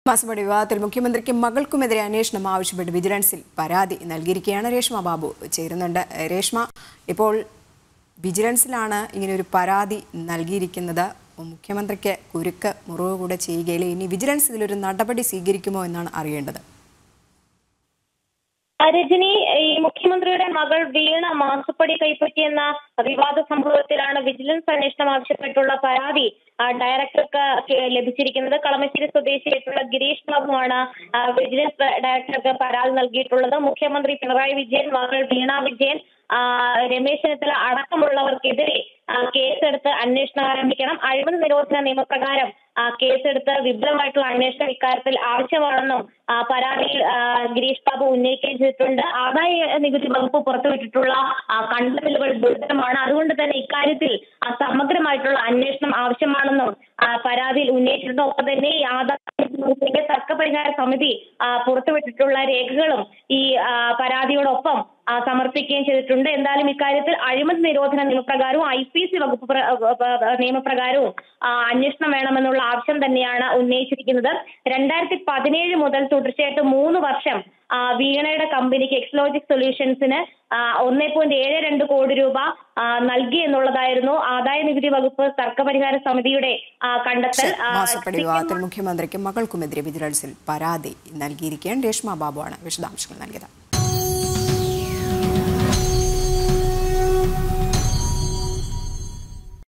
മാസപ്പടി വിവാദത്തിൽ മുഖ്യമന്ത്രിക്കും മകൾക്കുമെതിരെ അന്വേഷണം ആവശ്യപ്പെട്ട് വിജിലൻസിൽ പരാതി നൽകിയിരിക്കുകയാണ് രേഷ്മ ബാബു ചേരുന്നുണ്ട് രേഷ്മ ഇപ്പോൾ വിജിലൻസിലാണ് ഇങ്ങനെ ഒരു പരാതി നൽകിയിരിക്കുന്നത് മുഖ്യമന്ത്രിക്ക് കുരുക്ക് മുറിവ് കൂടെ ചെയ്യുകയില്ല ഇനി വിജിലൻസ് ഇതിലൊരു നടപടി സ്വീകരിക്കുമോ എന്നാണ് അറിയേണ്ടത് രജനി ഈ മുഖ്യമന്ത്രിയുടെ മകൾ വീണ മാസപ്പടി കൈപ്പറ്റിയെന്ന വിവാദ സംഭവത്തിലാണ് വിജിലൻസ് അന്വേഷണം ആവശ്യപ്പെട്ടുള്ള പരാതി ആ, ഡയറക്ടർക്ക് കെ- ലഭിച്ചിരിക്കുന്നത് കളമശ്ശേരി സ്വദേശിയായിട്ടുള്ള ഗിരീഷ് ബാബുവാണ് ആ, വിജിലൻസ് ഡയറക്ടർക്ക് പരാതി നൽകിയിട്ടുള്ളത് മുഖ്യമന്ത്രി പിണറായി വിജയൻ മകൾ വീണ വിജയൻ ആ, രമേശ് ചെന്നിത്തല അടക്കമുള്ളവർക്കെതിരെ ആ, കേസെടുത്ത് അന്വേഷണം ആരംഭിക്കണം അഴിമതി നിരോധന നിയമപ്രകാരം ആ, കേസെടുത്ത് വിപുലമായിട്ടുള്ള അന്വേഷണം ഇക്കാര്യത്തിൽ ആവശ്യമാണെന്നും ആ, പരാതിയിൽ ആ, ഗിരീഷ് ബാബു ഉന്നയിക്കുകയും ചെയ്തിട്ടുണ്ട് ആദായ നികുതി വകുപ്പ് പുറത്തുവിട്ടിട്ടുള്ള ആ, കണ്ടെത്തലുകൾ ഗുരുതരമാണ് അതുകൊണ്ട് തന്നെ ഇക്കാര്യത്തിൽ ആ, സമഗ്രമായിട്ടുള്ള അന്വേഷണം ആവശ്യമാണെന്നും ആ, പരാതിയിൽ ഉന്നയിച്ചിട്ടുണ്ട് ഒപ്പം തന്നെ ഈ ആദായ നികുതി വകുപ്പിന്റെ തർക്കപരിഹാര സമിതി ആ, പുറത്തുവിട്ടിട്ടുള്ള രേഖകളും ഈ ആ, പരാതിയോടൊപ്പം ആ, സമർപ്പിക്കുകയും ചെയ്തിട്ടുണ്ട് എന്തായാലും ഇക്കാര്യത്തിൽ അഴിമതി നിരോധന നിയമപ്രകാരവും ഐ പി സി വകുപ്പ് പ്ര- ആ, ആ, നിയമപ്രകാരവും ആ, അന്വേഷണം വേണമെന്നുള്ള ആവശ്യം തന്നെയാണ് ഉന്നയിച്ചിരിക്കുന്നത് രണ്ടായിരത്തി പതിനേഴ് മുതൽ തുടർച്ചയായിട്ട് മൂന്ന് വർഷം ആ, വീണയുടെ കമ്പനിക്ക് എക്സ്ലോജിക് സൊല്യൂഷൻസിന് ഒന്നേ പോയിന്റ് ഏഴ് രണ്ട് കോടി രൂപ ആ, നൽകി എന്നുള്ളതായിരുന്നു ആദായ നികുതി വകുപ്പ് തർക്കപരിഹാര സമിതിയുടെ ആ, കണ്ടെത്തൽ ആ, മാസപ്പടി വിവാദത്തിൽ മുഖ്യമന്ത്രിക്കും മകൾക്കുമെതിരെ വിജിലൻസിൽ പരാതി നൽകിയിരിക്കുകയാണ് രേഷ്മ ബാബുവാണ് വിശദാംശങ്ങൾ നൽകിയത്